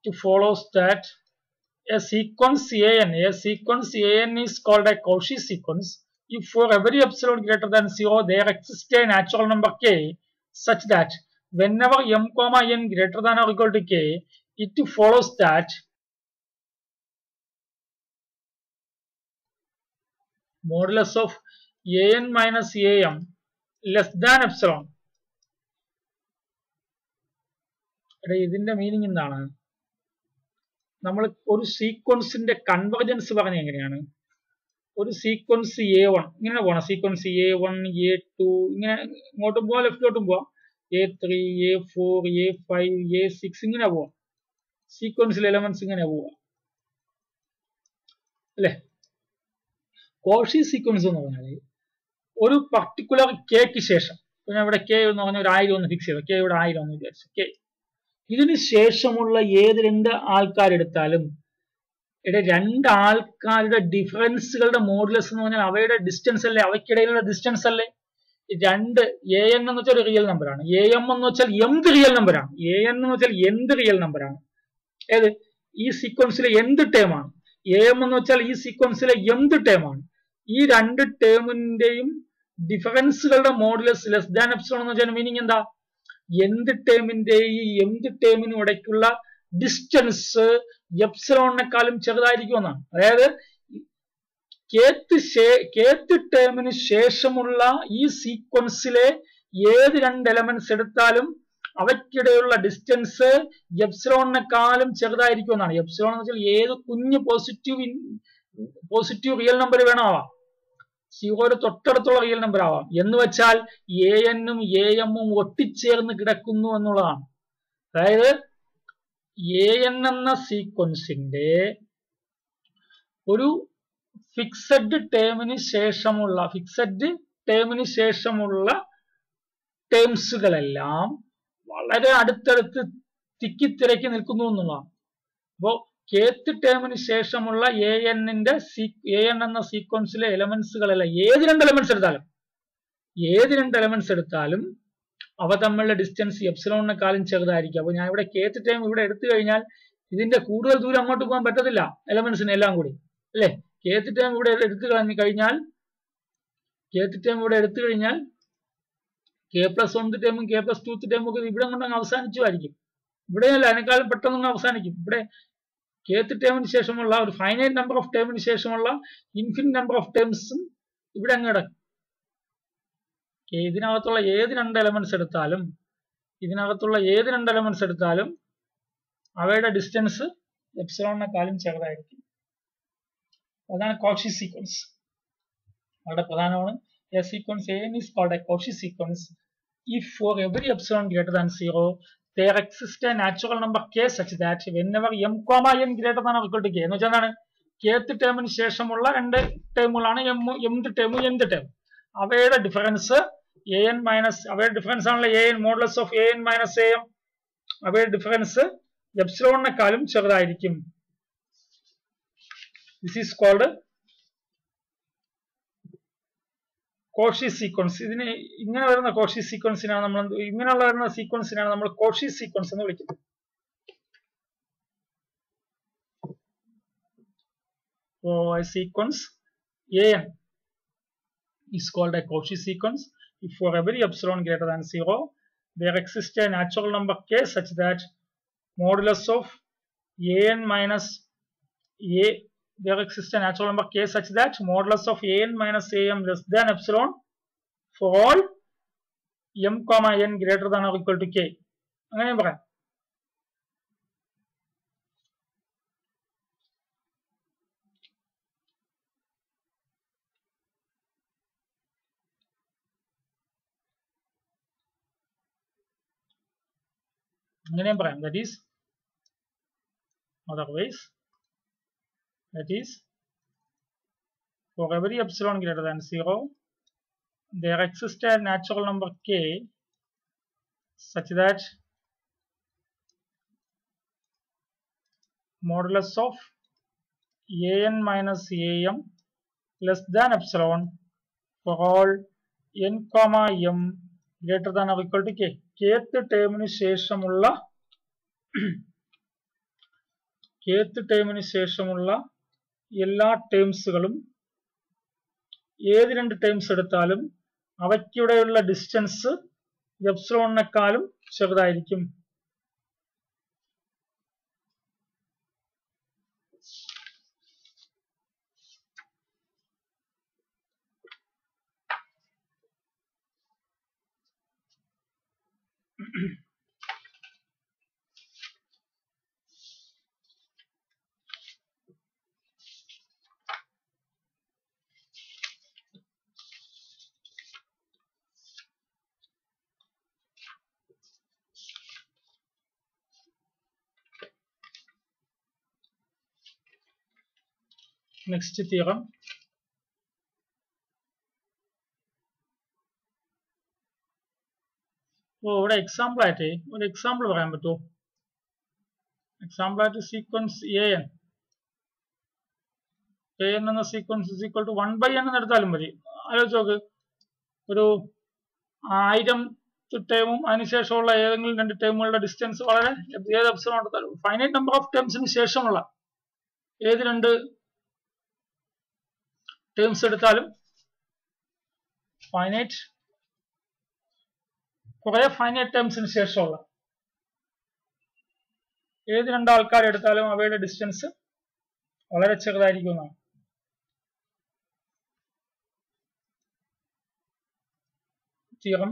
it follows that a sequence an a sequence an is called a Cauchy sequence if for every epsilon greater than 0 there exists a natural number k such that whenever m comma n greater than or equal to k it follows that modulus of an minus am less than epsilon എടാ ഇതിന്റെ meaning എന്താണ് നമ്മൾ ഒരു സീക്വൻസിന്റെ convergence പറഞ്ഞ എങ്ങനെയാണ് ഒരു sequence a one ഇങ്ങനെ പോകണം sequence a one a two ഇങ്ങനെ ഇങ്ങോട്ടും പോവാം ലെഫ്റ്റിലോട്ടും പോവാം a three a four a five a six ഇങ്ങനെ പോവാം സീക്വൻസിൽ എലമെന്റ്സ് ഇങ്ങനെ പോവാം അല്ലേ കോഷി സീക്വൻസ് എന്ന് പറഞ്ഞാൽ ഒരു പർട്ടിക്കുലർ കെക്ക് ശേഷം ഇപ്പൊ ഞാൻ ഇവിടെ കെ എന്ന് പറഞ്ഞ ഒരു ആയിരം ഒന്ന് ഫിക്സ് ചെയ്തു കെ ഇവിടെ ആയിരം എന്ന് വിചാരിച്ചു കെ ഇതിന് ശേഷമുള്ള ഏത് രണ്ട് ആൾക്കാരെടുത്താലും ഇവിടെ രണ്ട് ആൾക്കാരുടെ ഡിഫറൻസുകളുടെ മോഡുലസ് എന്ന് പറഞ്ഞാൽ അവയുടെ ഡിസ്റ്റൻസ് അല്ലേ അവയ്ക്കിടയിലുള്ള ഡിസ്റ്റൻസ് അല്ലേ രണ്ട് എ എൻ എന്ന് വെച്ചാൽ ഒരു റിയൽ നമ്പറാണ് എ എം എന്ന് വെച്ചാൽ എന്ത് റിയൽ നമ്പറാണ് എ എൻ എന്ന് വെച്ചാൽ എന്ത് റിയൽ നമ്പറാണ് ഏത് ഈ സീക്വൻസിലെ എന്ത് ടേമാണ് എ എം എന്ന് വെച്ചാൽ ഈ സീക്വൻസിലെ എന്ത് ടേമാണ് ഈ രണ്ട് ടേമിന്റെയും ഡിഫറൻസുകളുടെ മോഡുലസ് ലെസ് ദാൻ എപ്സിലോൺ എന്ന് വെച്ചാൽ മീനിങ് എന്താ എന്ത് ടേമിന്റെയും എന്ത് ടേമിനും ഇടയ്ക്കുള്ള ഡിസ്റ്റൻസ് എപ്സിലോണിനെക്കാളും ചെറുതായിരിക്കും എന്നാണ് അതായത് കേത്ത് കേത്ത് ടേമിന് ശേഷമുള്ള ഈ സീക്വൻസിലെ ഏത് രണ്ട് എലമെന്റ്സ് എടുത്താലും അവയ്ക്കിടെയുള്ള ഡിസ്റ്റൻസ് എപ്സിലോണിനെക്കാളും ചെറുതായിരിക്കും എന്നാണ് എപ്സിലോൺ എന്ന് വെച്ചാൽ ഏത് കുഞ്ഞ് പോസിറ്റീവ് പോസിറ്റീവ് റിയൽ നമ്പർ വേണമാവാം സീറോയുടെ തൊട്ടടുത്തുള്ള റിയൽ നമ്പർ ആവാം എന്ന് വെച്ചാൽ എ എന്നും എ എമ്മും ഒട്ടിച്ചേർന്ന് കിടക്കുന്നു എന്നുള്ളതാണ് അതായത് എ എൻ എന്ന സീക്വൻസിന്റെ ഒരു ഫിക്സഡ് ടേമിന് ശേഷമുള്ള ഫിക്സഡ് ടേമിന് ശേഷമുള്ള ടേംസുകളെല്ലാം വളരെ അടുത്തടുത്ത് തിക്കിത്തിരക്കി നിൽക്കുന്നു എന്നുള്ളതാണ് അപ്പോൾ കേത്ത് ടേമിന് ശേഷമുള്ള എ എന്നിന്റെ എ എൻ എന്ന സീക്വൻസിലെ എലമെന്റ്സുകളല്ല ഏത് രണ്ട് എലമെന്റ്സ് എടുത്താലും ഏത് രണ്ട് എലമെന്റ്സ് എടുത്താലും അവ തമ്മിലുള്ള ഡിസ്റ്റൻസ് എപ്സിലോണിനെക്കാളും ചെറുതായിരിക്കും അപ്പൊ ഞാൻ ഇവിടെ കേത്ത് ടൈം ഇവിടെ എടുത്തു കഴിഞ്ഞാൽ ഇതിന്റെ കൂടുതൽ ദൂരം അങ്ങോട്ട് പോകാൻ പറ്റത്തില്ല എലമെന്റ്സിന് എല്ലാം കൂടി അല്ലേ കേത്ത് ടൈം ഇവിടെ എടുത്തു കളഞ്ഞു കഴിഞ്ഞാൽ കേത്ത് ടൈം ഇവിടെ എടുത്തു കഴിഞ്ഞാൽ കെ പ്ലസ് വൺ ടൈമും കെ പ്ലസ് ടൂത്ത് ടൈമും ഒക്കെ ഇവിടെ കൊണ്ടങ്ങ് അവസാനിച്ചുമായിരിക്കും ഇവിടെയല്ല അതിനേക്കാളും പെട്ടെന്ന് അവസാനിക്കും ഇവിടെ കേത്ത് ടേമിന് ശേഷമുള്ള ഒരു ഫൈനൈറ്റ് നമ്പർ ഓഫ് ടേമിന് ശേഷമുള്ള ഇൻഫിനിറ്റ് നമ്പർ ഓഫ് ടേംസും ഇവിടെ അങ്ങ് കിടക്കും ഇതിനകത്തുള്ള ഏത് രണ്ട് എലമെന്റ്സ് എടുത്താലും ഇതിനകത്തുള്ള ഏത് രണ്ട് എലമെന്റ്സ് എടുത്താലും അവയുടെ ഡിസ്റ്റൻസ് എപ്സിലോണിനെക്കാളും ചെറുതായിരിക്കും അതാണ് കോഷി സീക്വൻസ് വളരെ പ്രധാനമാണ് a sequence a is called a Cauchy sequence if for every epsilon greater than 0 there exists a natural number k such that whenever m comma n greater than or equal to k എന്ന് വെച്ചാൽ എന്താണ് കേത്ത് ടേമിന് ശേഷമുള്ള രണ്ട് ടേമുകളാണ് mth term nth term അവയുടെ difference a n minus അവയുടെ difference ആണല്ലോ a n modulus of a n minus a m അവയുടെ ഡിഫറൻസ് എപ്സിലോണിനെക്കാളും ചെറുതായിരിക്കും this is called Cauchy sequence ഇതിന് ഇങ്ങനെ വരുന്ന കോഷി സീക്വൻസിനാണ് നമ്മൾ ഇങ്ങനെയുള്ള വരുന്ന സീക്വൻസിനാണ് നമ്മൾ കോഷി സീക്വൻസ് എന്ന് വിളിക്കുന്നത് So a sequence an is called a Cauchy sequence if for every epsilon greater than 0 there exists a natural number k such that modulus of an minus a there exists a natural number k such that modulus of an minus am less than epsilon for all m comma n greater than or equal to k അങ്ങനെ പറയാം അങ്ങനെയും പറയാം that is otherwise that is for every epsilon greater than 0 there exists a natural number k such that modulus of an minus am less than epsilon for all n comma m greater than or equal to k kth ടേമിന് ശേഷമുള്ള കേത്ത് ടേമിന് ശേഷമുള്ള എല്ലാ ടേംസുകളും ഏത് രണ്ട് terms എടുത്താലും അവയ്ക്കിടെയുള്ള distance എപ്സിലോണിനെക്കാളും ചെറുതായിരിക്കും next theorem ഓ ഇവിടെ എക്സാമ്പിൾ ആയിട്ട് ഒരു എക്സാമ്പിൾ പറയാൻ പറ്റുമോ എക്സാമ്പിൾ ആയിട്ട് sequence a n a n എന്ന sequence is equal to one by n എന്ന് എടുത്താലും മതി ആലോചിച്ച് നോക്ക് ഒരു ആയിരം ടേമും അതിനുശേഷമുള്ള ഏതെങ്കിലും രണ്ട് ടേമുകളുടെ ഡിസ്റ്റൻസ് വളരെ ഏത് എപ്സിലോൺ എടുത്താലും ഫൈനൈറ്റ് നമ്പർ ഓഫ് ടേംസിന് ശേഷമുള്ള ഏത് രണ്ട് ടേംസ് എടുത്താലും ഫൈനൈറ്റ് കുറെ ഫൈനൈറ്റ് ടേംസിന് ശേഷമുള്ള ഏത് രണ്ടാൾക്കാർ എടുത്താലും അവയുടെ ഡിസ്റ്റൻസ് വളരെ ചെറുതായിരിക്കുന്നതാണ് തിയറം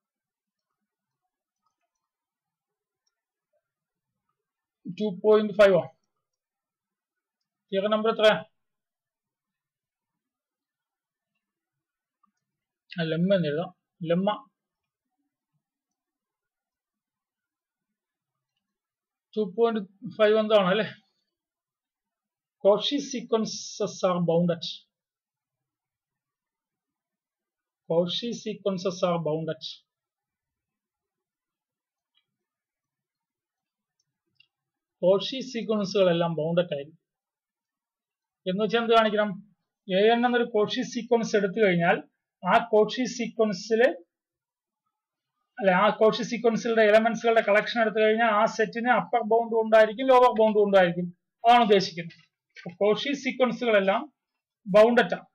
ടു പോയിന്റ് ഫൈവ് ആണ് തിയറം നമ്പർ എത്ര ലെമ്മ എന്ന് എഴുതാം ലെമ്മ ടു പോയിന്റ് ഫൈവ് എന്താണ് അല്ലെ Cauchy sequences are bounded Cauchy sequences are bounded Cauchy സീക്വൻസുകളെല്ലാം ബൗണ്ടഡ് ആയിരിക്കും എന്ന് വെച്ചാൽ എന്ത് കാണിക്കണം എ എൻ എന്നൊരു കോഷി സീക്വൻസ് എടുത്തു കഴിഞ്ഞാൽ ആ കോഷി സീക്വൻസിൽ അല്ലെ ആ കോഷി സീക്വൻസിലെ എലമെന്റ്സുകളുടെ കളക്ഷൻ എടുത്തു കഴിഞ്ഞാൽ ആ സെറ്റിന് അപ്പർ ബൗണ്ട് ഉണ്ടായിരിക്കും ലോവർ ബൗണ്ട് ഉണ്ടായിരിക്കും അതാണ് ഉദ്ദേശിക്കുന്നത് കോഷി സീക്വൻസുകളെല്ലാം ബൗണ്ടറ്റ് ആണ്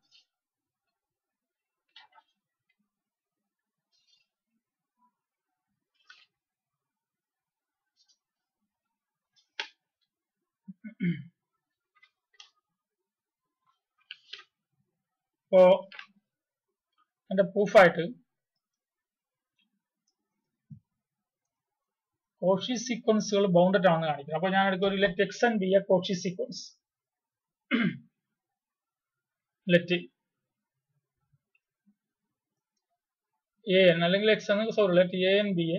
ഇപ്പോ എന്റെ പ്രൂഫായിട്ട് കോഷി സീക്വൻസുകൾ ബൗണ്ടഡ് ആണെന്ന് കാണിക്കുന്നത് അപ്പൊ ഞാൻ എടുക്കും ഒരു let x and b a Cauchy sequence let a n അല്ലെങ്കിൽ എക്സ് എന്ന് sorry let a n b a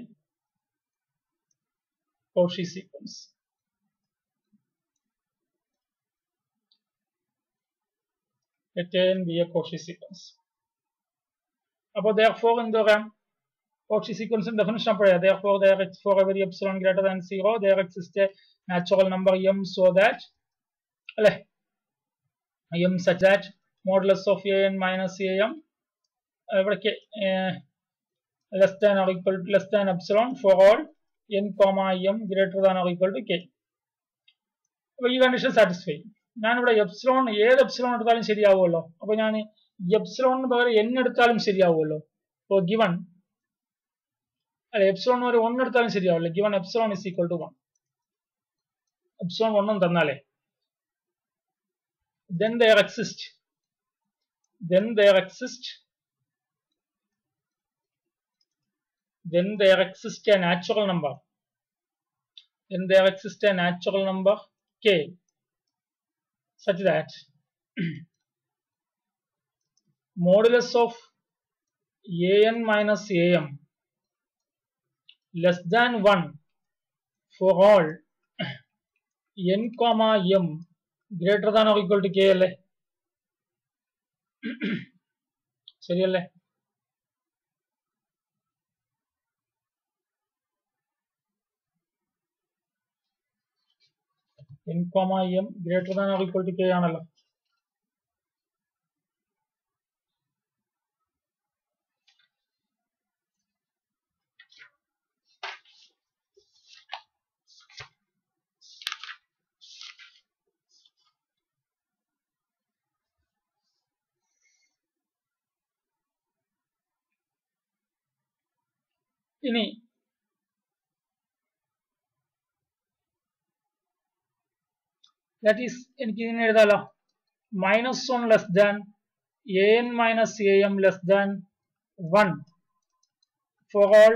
Cauchy sequence let a n b a Cauchy sequence അപ്പോൾ therefore എന്ത് പറയാം Cauchy sequence definition അപ്പോഴേ therefore there is for every epsilon greater than 0 there exists a natural number m so that അല്ലെ m such that modulus of a n minus a m ഇവിടേക്ക് less than or equal to less than epsilon for all n comma m greater than or equal to k അപ്പൊ ഈ condition satisfy ഞാനിവിടെ epsilon ഏത് epsilon എടുത്താലും ശരിയാവുമല്ലോ അപ്പൊ ഞാൻ എപ്സിലോണിന് പകരം n എടുത്താലും ശരിയാവുമല്ലോ അപ്പോൾ ഗിവൺ അല്ല എപ്സിലോൺ ഒരു ഒന്ന് എടുത്താലും ശരിയാവില്ല given epsilon is equal to one epsilon ഒന്നും തന്നാലേ then there exist then there exist then there exists a natural number then there exists a natural number k such that modulus of an minus am less than 1 for all n comma m greater than or equal to k അല്ലേ ശരിയല്ലേ n comma m greater than or equal to k ആണല്ലോ ഇനി that is എനിക്ക് ഇതിനെ എഴുതാലോ minus one less than a n minus a m less than one for all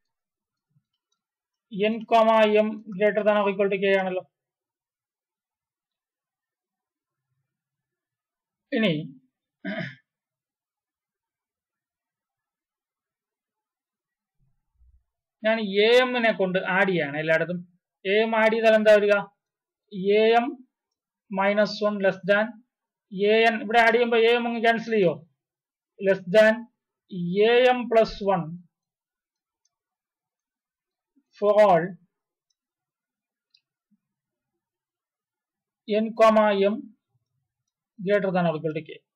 n comma m greater than or equal to k ആണല്ലോ ഇനി ഞാൻ A എമ്മിനെ കൊണ്ട് ആഡ് ചെയ്യാണ് എല്ലായിടത്തും എ എം ആഡ് ചെയ്താൽ എന്താ വരിക a m minus one less than a n ഇവിടെ ആഡ് ചെയ്യുമ്പോൾ എ എം അങ്ങ് ക്യാൻസൽ ചെയ്യോ less than a m plus one for all n comma m greater than or equal to k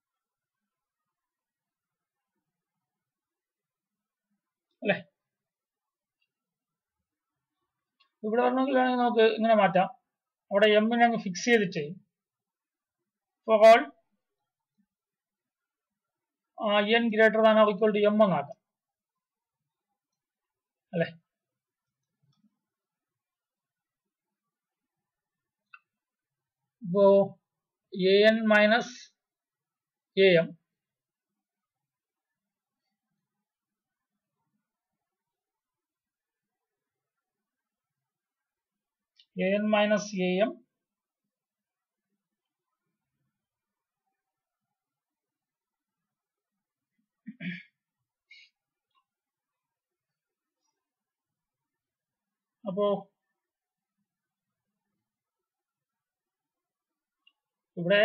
അല്ലേ ഇവിടെ വരണമെങ്കിൽ വേണമെങ്കിൽ നമുക്ക് ഇങ്ങനെ മാറ്റാം അവിടെ എമ്മിനെ അങ്ങ് ഫിക്സ് ചെയ്തിട്ട് for all n greater than or equal to m എന്നാക്കാം അല്ലേ ഇപ്പോ a n minus a m a n minus a m അപ്പോ ഇവിടെ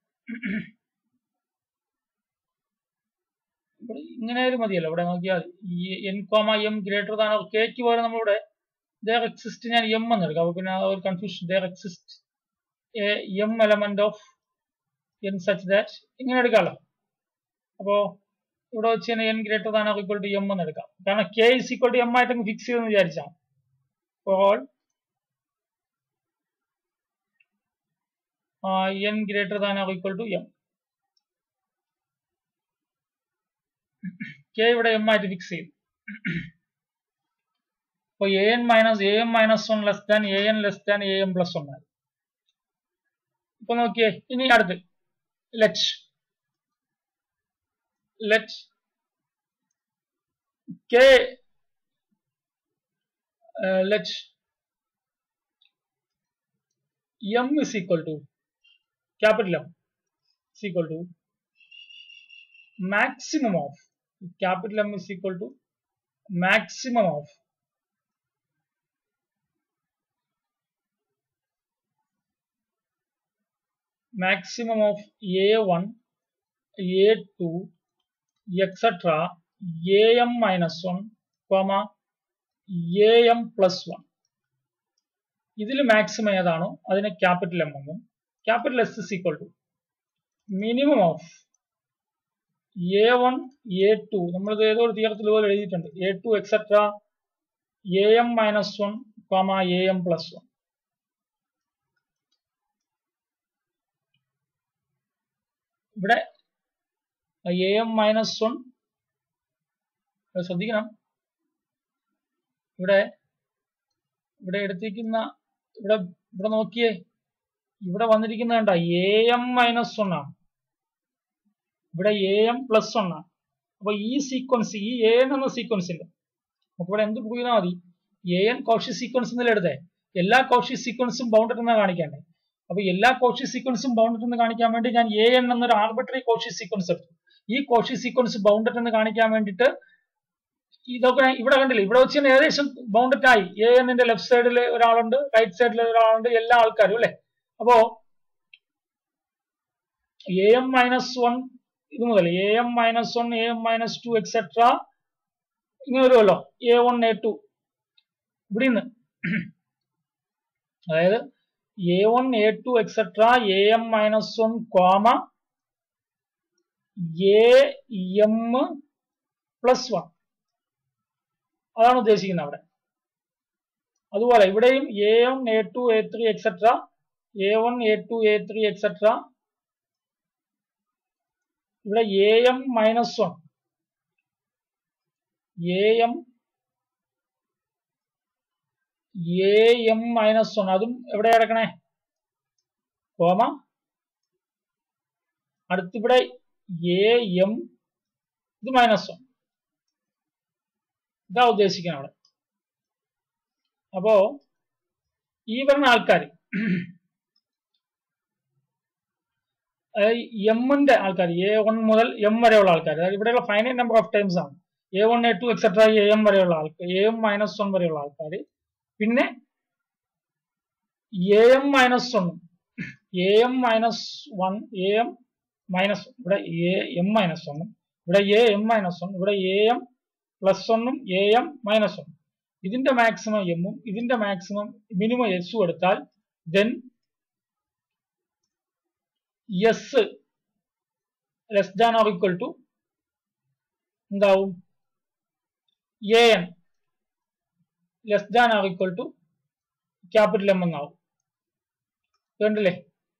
ഇവിടെ ഇങ്ങനെ ആയാലും മതിയല്ലോ ഇവിടെ നോക്കിയാൽ ഈ n comma m greater than കെക്ക് പോലെ നമ്മളിവിടെ there exist ഞാൻ എം എന്ന് എടുക്കാം അപ്പൊ പിന്നെ ആ ഒരു confusion there exist a m element of n such that ഇങ്ങനെ എടുക്കാമല്ലോ അപ്പോ ഇവിടെ വെച്ച് തന്നെ n greater than or equal to m എന്ന് എടുക്കാം കാരണം k is equal to m ആയിട്ട് ഫിക്സ് ചെയ്തെന്ന് വിചാരിച്ചാൽ all n greater than or equal to m k ഇവിടെ എം ആയിട്ട് ഫിക്സ് ചെയ്തു അപ്പോൾ a n minus a m minus one less than a n less than a m plus one ആയി ഇപ്പൊ നോക്കിയേ ഇനി അടുത്ത് let let k let m is equal to capital M is equal to maximum of capital M is equal to maximum of maximum of A1, A2, etc. AM minus 1, comma AM plus 1. ഇതിൽ maximum ഏതാണോ അതിനെ capital M എന്നും capital S is equal to minimum of a one a two നമ്മളിത് ഏതോ ഒരു തീരത്തിൽ പോലെ എഴുതിയിട്ടുണ്ട് a two etcetera a m minus one comma a m plus one ഇവിടെ എ എം മൈനസ് വൺ ശ്രദ്ധിക്കണം ഇവിടെ ഇവിടെ എടുത്തിരിക്കുന്ന ഇവിടെ ഇവിടെ നോക്കിയേ ഇവിടെ വന്നിരിക്കുന്ന കണ്ട എ എം മൈനസ് വൺ ആണ് ഇവിടെ എ എം പ്ലസ് വൺ ആണ് അപ്പൊ ഈ സീക്വൻസ് ഈ എ എൻ എന്ന സീക്വൻസിന്റെ നമുക്ക് ഇവിടെ എന്ത് പ്രൂവ് ചെയ്താൽ മതി എ എൻ കോഷി സീക്വൻസ് എന്നല്ലേ എടുത്തേ എല്ലാ കോഷി സീക്വൻസും ബൗണ്ടഡ് എന്ന് കാണിക്കണ്ടേ അപ്പൊ എല്ലാ കോഷി സീക്വൻസും ബൗണ്ടഡ് എന്ന് കാണിക്കാൻ വേണ്ടി ഞാൻ എ എൻ എന്നൊരു ആർബിട്രറി കോഷി സീക്വൻസ് എടുത്തു ഈ കോഷി സീക്വൻസ് ബൗണ്ടഡ് എന്ന് കാണിക്കാൻ വേണ്ടിയിട്ട് ഇതൊക്കെ ഇവിടെ കണ്ടില്ലേ ഇവിടെ വെച്ച് തന്നെ ഏകദേശം ബൗണ്ടഡ് ആയി എ എന്നിന്റെ ലെഫ്റ്റ് സൈഡിൽ ഒരാളുണ്ട് റൈറ്റ് സൈഡിൽ ഒരാളുണ്ട് എല്ലാ ആൾക്കാരും അല്ലെ അപ്പോ എ എം മൈനസ് വൺ ഇത് മുതൽ a m minus one a m minus two etcetera ഇങ്ങനെ വരുമല്ലോ എ വൺ എ ടു ഇവിടെ നിന്ന് അതായത് a one a two etcetera a m minus one comma a m plus one അതാണ് ഉദ്ദേശിക്കുന്നത് അവിടെ അതുപോലെ ഇവിടെയും a one a two a three etcetera a one a two a three etcetera ഇവിടെ a m minus one a m a m minus one അതും എവിടെ കിടക്കണേ comma അടുത്തിവിടെ a m ഇത് മൈനസ് വൺ ഇതാ ഉദ്ദേശിക്കുന്നത് അവിടെ അപ്പോ ഈ വരുന്ന ആൾക്കാർ എമ്മിന്റെ ആൾക്കാർ എ വൺ മുതൽ എം വരെയുള്ള ആൾക്കാർ അതായത് ഇവിടെയുള്ള ഫൈനൈറ്റ് നമ്പർ ഓഫ് ടൈംസ് ആണ് a one a two etcetera a m വരെയുള്ള ആൾക്കാർ എ എം മൈനസ് വൺ വരെയുള്ള ആൾക്കാർ പിന്നെ a m minus one a m minus one a m minus ഇവിടെ എ എം മൈനസ് വണ്ണും ഇവിടെ എ എം മൈനസ് വൺ ഇവിടെ എ എം പ്ലസ് വണ്ണും എ എം മൈനസ് വണ്ണും ഇതിന്റെ മാക്സിമം എമ്മും ഇതിന്റെ മാക്സിമം മിനിമം എസും എടുത്താൽ then s less than or equal to എന്താവും a n less than or equal to capital M എന്നാവും കണ്ടില്ലേ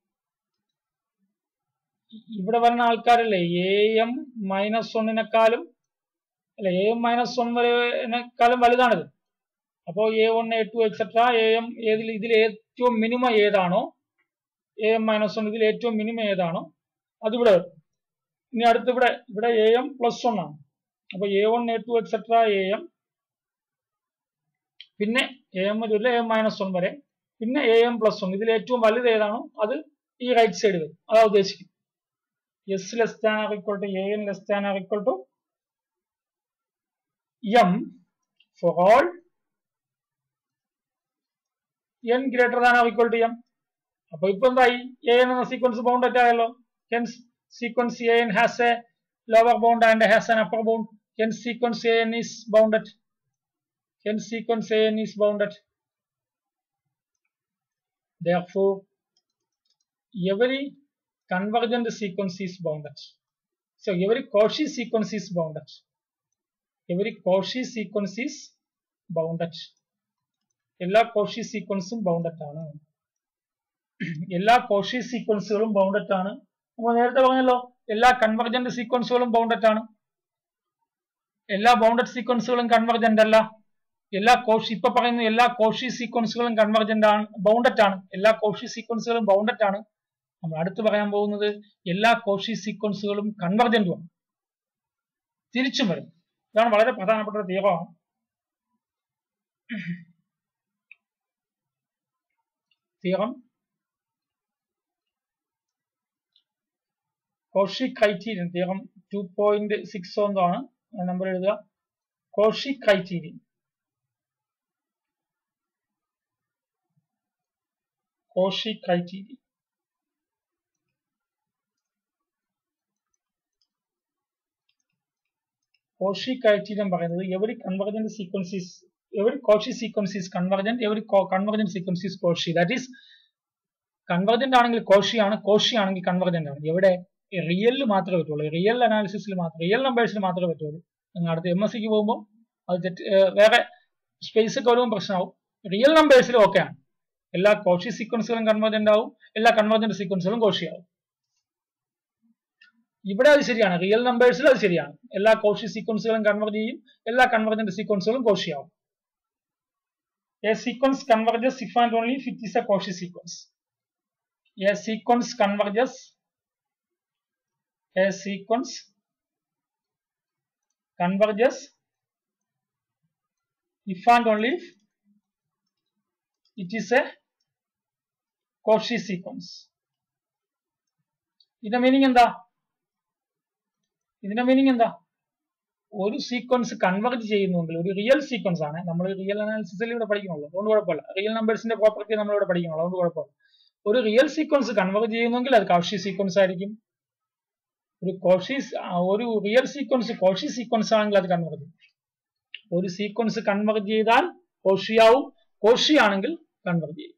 ഇവിടെ വരുന്ന ആൾക്കാരല്ലേ എ എം മൈനസ് ഒന്നിനെക്കാളും അല്ലെ എ എം മൈനസ് വൺ വരെക്കാളും വലുതാണിത് അപ്പോൾ a one a two etcetera a m ഏതിൽ ഇതിൽ ഏറ്റവും മിനിമം ഏതാണോ എ എം മൈനസ് വൺ ഇതിൽ ഏറ്റവും മിനിമം ഏതാണോ അതിവിടെ വരും ഇനി അടുത്ത് ഇവിടെ ഇവിടെ എ എം പ്ലസ് വൺ ആണ് അപ്പൊ a one a two etcetera a m പിന്നെ എ എം മുതൽ എ എം മൈനസ് വൺ വരെ പിന്നെ എ എം പ്ലസ് വൺ ഇതിൽ ഏറ്റവും വലുത് ഏതാണോ അത് ഈ റൈറ്റ് സൈഡ് വരും അതാ ഉദ്ദേശിക്കുന്നത് s less than or equal to a n less than or equal to m for all n greater than or equal to m അപ്പൊ ഇപ്പൊ എന്തായി എ എൻ എന്ന സീക്വൻസ് ബൗണ്ടഡ് ആയല്ലോ hence sequence a n has a lower bound and has an upper bound hence sequence a n is bounded hence sequence an is bounded therefore every convergent sequence is bounded so every Cauchy sequence is bounded every Cauchy sequence is bounded എല്ലാ Cauchy സീക്വൻസും bounded ആണ് എല്ലാ Cauchy സീക്വൻസുകളും bounded ആണ് നമ്മൾ നേരത്തെ പറഞ്ഞല്ലോ എല്ലാ convergent സീക്വൻസുകളും bounded ആണ് എല്ലാ ബൗണ്ടഡ് സീക്വൻസുകളും കൺവർജന്റ് അല്ല എല്ലാ കോഷി ഇപ്പൊ പറയുന്ന എല്ലാ കോഷി സീക്വൻസുകളും കൺവർജന്റ് ആണ് ബൗണ്ടഡ് ആണ് എല്ലാ കോഷി സീക്വൻസുകളും ബൗണ്ടഡ് ആണ് നമ്മൾ അടുത്ത് പറയാൻ പോകുന്നത് എല്ലാ കോഷി സീക്വൻസുകളും കൺവർജന്റും ആണ് തിരിച്ചും വരും ഇതാണ് വളരെ പ്രധാനപ്പെട്ട ഒരു തീയമാണ് theorem Cauchy criterion theorem two point six ഒന്നാണ് നമ്പർ എഴുതുക Cauchy criterion Cauchy criterion Cauchy criterion പറയുന്നത് every convergent sequence is every Cauchy sequence is convergent every convergent sequence is Cauchy that is convergent ആണെങ്കിൽ കോഷിയാണ് Cauchy ആണെങ്കിൽ convergent ആണ് എവിടെ റിയലിൽ മാത്രമേ പറ്റുള്ളൂ റിയൽ അനാലിസിസിൽ മാത്രം റിയൽ നമ്പേഴ്സിൽ മാത്രമേ പറ്റുള്ളൂ നിങ്ങൾ അടുത്ത് എം എസ് സിക്ക് പോകുമ്പോൾ അത് തെറ്റ് വേറെ സ്പേസ് ഒക്കെ വരുമ്പോൾ പ്രശ്നമാവും റിയൽ നമ്പേഴ്സിൽ ഓക്കെ ആണ് എല്ലാ കോഷി സീക്വൻസുകളും കൺവർജന്റ് ആവും എല്ലാ കൺവർജന്റ് സീക്വൻസുകളും കോഷി ആവും ഇവിടെ അത് ശരിയാണ് റിയൽ നമ്പേഴ്സിൽ അത് ശരിയാണ് എല്ലാ കോഷി സീക്വൻസുകളും കൺവർജ് ചെയ്യും എല്ലാ കൺവർജന്റ് സീക്വൻസുകളും കോഷി ആവും A sequence converges if and only if it is a Cauchy sequence. A sequence converges. A sequence converges if and only if it is a Cauchy sequence. ഇതിന്റെ meaning എന്താ ഇതിന്റെ meaning എന്താ ഒരു sequence convert ചെയ്യുന്നുണ്ടെങ്കിൽ ഒരു real sequence ആണ് നമ്മൾ real അനാലിസിസിൽ ഇവിടെ പഠിക്കുന്നുള്ളൂ അതുകൊണ്ട് കുഴപ്പമില്ല റിയൽ നമ്പേഴ്സിന്റെ പ്രോപ്പർട്ടി നമ്മൾ ഇവിടെ പഠിക്കുന്നുള്ളൂ അതുകൊണ്ട് കുഴപ്പമില്ല ഒരു റിയൽ സീക്വൻസ് കൺവെർട്ട് ചെയ്യുന്നെങ്കിൽ അത് കൗഷി സീക്വൻസ് ആയിരിക്കും ഒരു കോഷി ഒരു റിയൽ സീക്വൻസ് കോഷി സീക്വൻസ് ആണെങ്കിൽ അത് കൺവെർട്ട് ചെയ്യും ഒരു സീക്വൻസ് കൺവെർട്ട് ചെയ്താൽ കോഷിയാവും കോഷി ആണെങ്കിൽ കൺവെർട്ട് ചെയ്യും